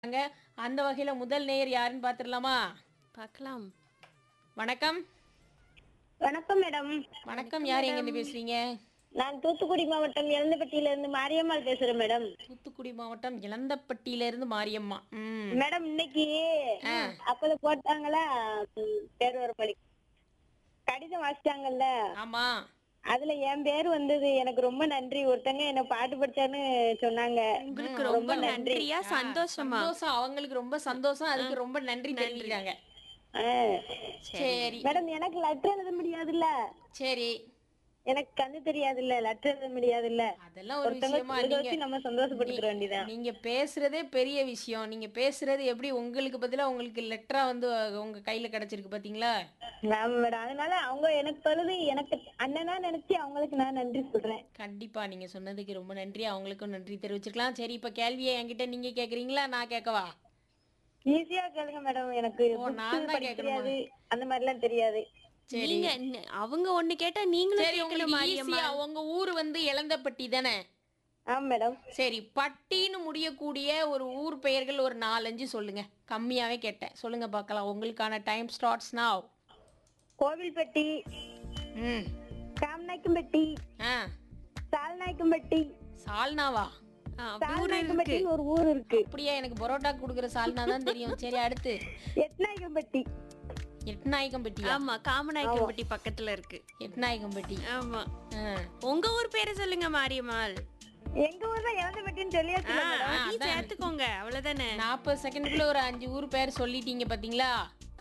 அங்க அந்த வகையில முதல் நேயர் யாருன்னு பாத்துடலாமா பார்க்கலாம் வணக்கம் வணக்கம் மேடம் வணக்கம் யார் எங்க இருந்து பேசுறீங்க நான் தூத்துக்குடி மாவட்டம் இளந்தப்பட்டியில இருந்து மாரியம்மாள் பேசுறேன் மேடம் தூத்துக்குடி மாவட்டம் இளந்தப்பட்டியில இருந்து மாரியம்மா ம் மேடம் இன்னைக்கு அப்பல போட்டாங்களா ம், பேர் வர பள்ளி கடிதம் வாசிச்சாங்கல்ல ஆமா அதுல என் பேர் வந்தது எனக்கு ரொம்ப நன்றி ஒருத்தங்க என்ன பாட்டு படிச்சான்னு சொன்னாங்க உங்களுக்கு ரொம்ப நன்றியா சந்தோஷமா சந்தோஷம் அவங்களுக்கு ரொம்ப சந்தோஷம் அதுக்கு ரொம்ப நன்றி தெரிவிக்கிறாங்க ஆ. சரி மேடம் எனக்கு லெட்டர் எழுத முடியாதுல்ல சரி எனக்கு கண்ணு தெரியாதுல்ல லெட்டர் எழுத முடியாதுல்ல அதெல்லாம் ஒரு ஒருத்தங்க விஷயமா எழுத நீங்க வச்சு நம்ம சந்தோஷப்பட்டுக்கிற வேண்டியதான் நீங்க பேசுறதே பெரிய விஷயம் நீங்க பேசுறது எப்படி உங்களுக்கு பதிலா உங்களுக்கு லெட்டரா வந்து உங்க கையில கிடைச்சிருக்கு பாத்தீங்களா ஆமா மேடம் அதனால அவங்க எனக்கு சொல்லுது எனக்கு அண்ணனா நினைச்சு அவங்களுக்கு நான் நன்றி சொல்றேன் கண்டிப்பா நீங்க சொன்னதுக்கு ரொம்ப நன்றி அவங்களுக்கும் நன்றி தெரிவிச்சுக்கலாம் சரி இப்ப கேள்வியை என்கிட்ட நீங்க கேக்குறீங்களா நான் கேட்கவா ஈஸியா கேளுங்க மேடம் எனக்கு ஓ, books நான் தான் படிக்க கேட்கணுமா? தெரியாது அந்த மாதிரி எல்லாம் தெரியாது சரி நீங்க ந- அவங்க ஒண்ணு கேட்டா நீங்களும் சரி கேட்கணும் உங்களுக்கு மாரியம்மா ஈஸியா உங்க ஊர் வந்து இளந்தப்பட்டி தானே ஆமா மேடம் சரி பட்டின்னு முடியக்கூடிய ஒரு ஊர் பெயர்கள் ஒரு நாலஞ்சு சொல்லுங்க கம்மியாவே கேட்டேன் சொல்லுங்க பார்க்கலாம் உங்களுக்கான டைம் ஸ்டார்ட்ஸ் நாவ் கோவில்பட்டி ம் காமநாயக்கம்பட்டி ஆ சால்நாயக்கம்பட்டி சால்னாவா ஆ, அப்படி ஊர் இருக்கு சால்நாயக்கம்பட்டின்னு ஒரு ஊர் இருக்கு அப்படியா எனக்கு பரோட்டா கொடுக்குற சால்னா தான் தெரியும் சரி அடுத்து எட்நாயக்கம்பட்டி எட்நாயக்கம்பட்டியா ஆமா காமநாயக்கம்பட்டி பக்கத்துல இருக்கு எட்நாயக்கம்பட்டி ஆமா ஆ. உங்க ஊர் பேரை சொல்லுங்க மாரியம்மாள் எங்க ஊர் தான் இறந்தப்பட்டின்னு சொல்லியாச்சு ஆ, அதையும் சேர்த்துக்கோங்க அவ்வளவுதானே நாற்பது செகண்டுக்குள்ள ஒரு அஞ்சு ஊர் பேர் சொல்லிட்டீங்க பாத்தீங்களா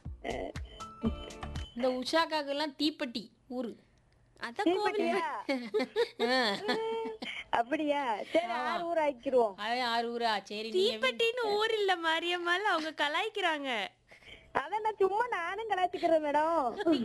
இந்த உஷாக்காக்கு எல்லாம் தீப்பெட்டி ஊரு அதான் கோவில் அப்படியா ஆ. அப்படியா சரி ஆறு ஊர் ஆக்கிருவோம் அது ஆறு ஊரா சரி நீங்க தீப்பெட்டின்னு ஊர் இல்ல மாரியம்மாள் அவங்க கலாய்க்கிறாங்க அதான் நான் சும்மா நானும் கலாச்சிக்கிறேன் மேடம்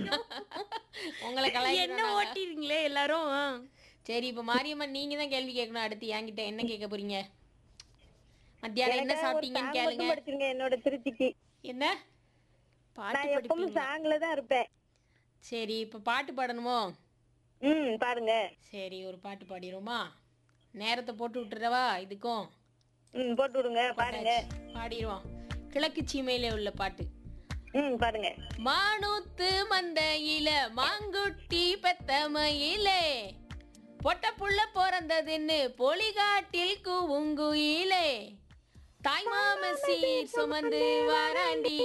உங்களை என்ன கலாய்க்கிறோம் ஓட்டிடுறீங்களே எல்லாரும் ஆ. சரி இப்ப மாரியம்மன் நீங்க தான் கேள்வி கேட்கணும் அடுத்து என்கிட்ட என்ன கேட்க போறீங்க மத்தியானம் என்ன சாப்பிட்டீங்கன்னு சாங் கேளுங்க மட்டும் படிச்சிருங்க என்னோட திருச்சிக்கு என்ன பாட்டு நான் எப்பவும் படிப்பீங்க சாங்ல தான் இருப்பேன் சரி இப்ப பாட்டு பாடணுமோ ம் பாருங்க சரி ஒரு பாட்டு பாடிடுவோமா நேரத்தை போட்டு விட்டுறவா இதுக்கும் ம் போட்டு விடுங்க பாருங்க பாடிடுவோம் கிழக்கு சீமையில உள்ள பாட்டு ம் பாருங்க மானூத்து மந்தையில மாங்குட்டி பெத்தமையிலே பொட்ட புள்ள பிறந்ததுன்னு பொலிகாட்டில் கூவுங்குயிலே தாய் மாம சீர் சுமந்து வாராண்டி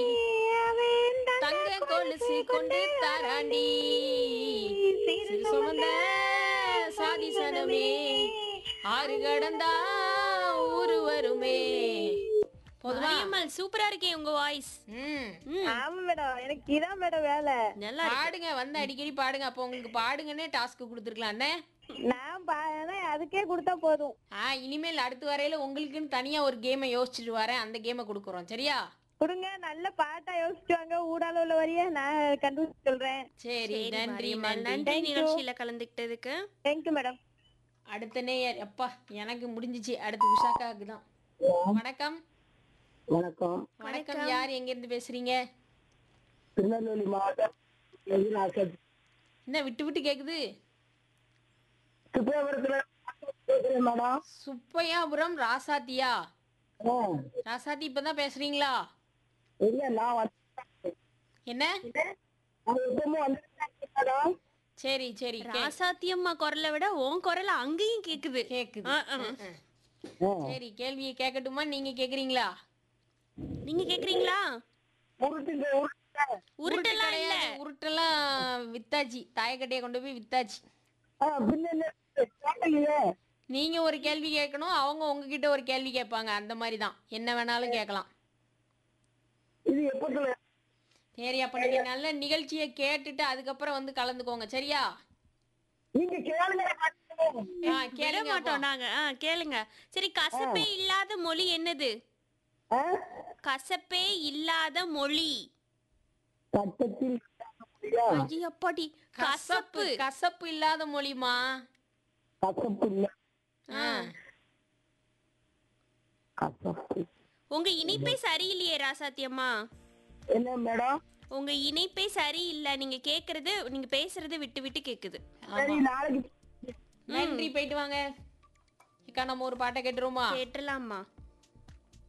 தங்க கொலுசு கொண்டு தாராண்டி சிறு சுமந்த சாதிசனமே ஆறு கடந்தா ஊரு வருமே போதுமா மாரியம்மாள் சூப்பரா இருக்கே உங்க வாய்ஸ் ம் ஆமா மேடம் எனக்கு இதான் மேடம் வேலை நல்லா இருக்கு. பாடுங்க வந்து அடிக்கடி பாடுங்க அப்போ உங்களுக்கு பாடுங்கன்னே டாஸ்க் கொடுத்துருக்கலாம்ண்ணே நான் பா- அதுக்கே கொடுத்தா போதும் ஆ இனிமேல் அடுத்து வரையில உங்களுக்குன்னு தனியா ஒரு கேமை யோசிச்சுட்டு வரேன் அந்த கேமை கொடுக்குறோம் சரியா கொடுங்க நல்ல பாட்டா யோசிச்சு வாங்க ஊடால உள்ள வரிய நான் கண்டுபிடிச்சு சொல்றேன் சரி சரி நன்றி மாரியம்மாள் நன்றி நன்றி நிகழ்ச்சியில கலந்துக்கிட்டதுக்கு தேங்க்யூ மேடம் அடுத்த நேயர் அப்பா எனக்கு முடிஞ்சிச்சு அடுத்து உஷாக்காவுக்கு தான் வணக்கம் வணக்கம் வணக்கம் யார் எங்க இருந்து பேசுறீங்க திருநெல்வேலி மாவட்டம் எதிராசல் என்ன விட்டு விட்டு கேக்குது சுப்பிரபுரத்துல பேசுறேன் மேடம் சுப்பையாபுரம் ராசாத்தியா ஆ, ராசாத்தி இப்பதான் பேசுறீங்களா இல்ல நான் வந்து என்ன நான் எப்பவுமே வந்துட்டேன் மேடம் சரி சரி கே- ராசாத்தியம்மா குரலை விட உன் குரல் அங்கேயும் கேக்குது கேக்குது ஆ, ஆ. ஆ, சரி கேள்வியை கேட்கட்டுமா நீங்க கேக்குறீங்களா நீங்க கேக்குறீங்களா உருட்டுங்க உருட்டுங்க உருட்டெல்லாம் இல்ல கிடையாது. உருட்டெல்லாம் வித்தாச்சு தாயக்கட்டையை கொண்டு போய் வித்தாச்சு ஆ, பின்ன என்ன? கேட்கலையே நீங்க ஒரு கேள்வி கேட்கணும் அவங்க உங்ககிட்ட ஒரு கேள்வி கேட்பாங்க அந்த மாதிரி தான் என்ன வேணாலும் கேட்கலாம் இது எப்பத்துல சரி அப்ப நீங்க நல்ல நிகழ்ச்சியை கேட்டுட்டு அதுக்கப்புறம் வந்து கலந்துக்கோங்க சரியா நீங்க கேளுங்க ஆ, விட கேளுங்க மாட்டோம் நாங்க ஆ, கேளுங்க சரி கசப்பே இல்லாத மொழி என்னது ஆ? கசப்பே இல்லாத மொழி சட்டத்தில் இல்லையா? ஐயோ, அப்பாடி கசப்பு கசப்பு இல்லாத மொழிமா கசப்பு இல்ல ஆ. கசப்பு உங்க இணைப்பே சரியில்லையே ராசாத்தியம்மா என்ன மேடம் உங்க இணைப்பே சரியில்லை நீங்க கேக்குறது நீங்க பேசுறது விட்டு விட்டு கேக்குது சரி நாளைக்கு நன்றி போயிட்டு வாங்க அக்கா நம்ம ஒரு பாட்டை கேட்டுருவோமா கேட்டுலாமா